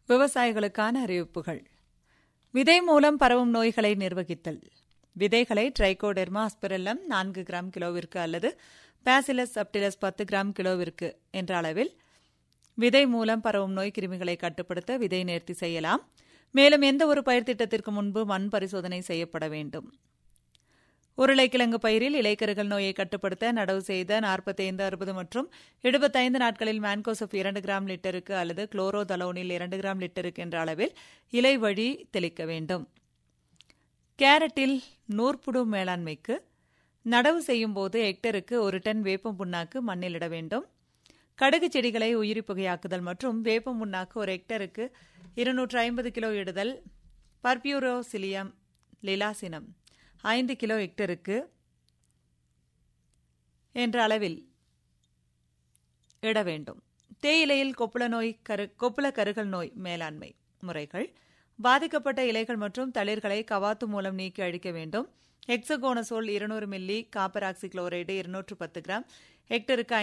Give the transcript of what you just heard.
விவசாயிகளுக்கான அறிவிப்புகள் விதை மூலம் பரவும் நோய்களை நிர்வகித்தல் விதைகளை ட்ரைகோடெர்மா அஸ்பெரல்லம் நான்கு கிராம் கிலோவிற்கு அல்லது பேசிலஸ் சப்டிலஸ் பத்து கிராம் கிலோவிற்கு என்ற அளவில் விதை மூலம் பரவும் நோய் கிருமிகளை கட்டுப்படுத்த விதை நேர்த்தி செய்யலாம் மேலும் எந்த ஒரு பயிர் திட்டத்திற்கு முன்பு மண் பரிசோதனை செய்யப்பட வேண்டும் உருளைக்கிழங்கு பயிரில் இலைக்கருகள் நோயை கட்டுப்படுத்த நடவு செய்த நாற்பத்தைந்து அறுபது மற்றும் எழுபத்தைந்து நாட்களில் மேன்கோசப் இரண்டு கிராம் லிட்டருக்கு அல்லது குளோரோதலோனில் இரண்டு கிராம் லிட்டருக்கு என்ற அளவில் இலை வழி தெளிக்க வேண்டும் கேரட்டில் நூற்புடு மேலாண்மைக்கு நடவு செய்யும் போது ஹெக்டருக்கு ஒரு டன் வேப்பம் புண்ணாக்கு மண்ணில் இட வேண்டும் கடுகு செடிகளை உயிரி புகையாக்குதல் மற்றும் வேப்பம் புண்ணாக்கு ஒரு ஹெக்டருக்கு இருநூற்று ஐம்பது கிலோ இடுதல் பர்பியூரோசிலியம் லிலாசினம் ஐந்து கிலோ ஹெக்டருக்கு என்ற அளவில் இட வேண்டும் தேயிலையில் கொப்புள நோய் கரு கொப்புள கருகல் நோய் மேலாண்மை முறைகள் பாதிக்கப்பட்ட இலைகள் மற்றும் தளிர்களை கவாத்து மூலம் நீக்கி அழிக்க வேண்டும் ஹெக்ஸகோனசோல் இருநூறு மில்லி காப்பர் ஆக்சி குளோரைடு இருநூற்று பத்து கிராம் ஹெக்டருக்கு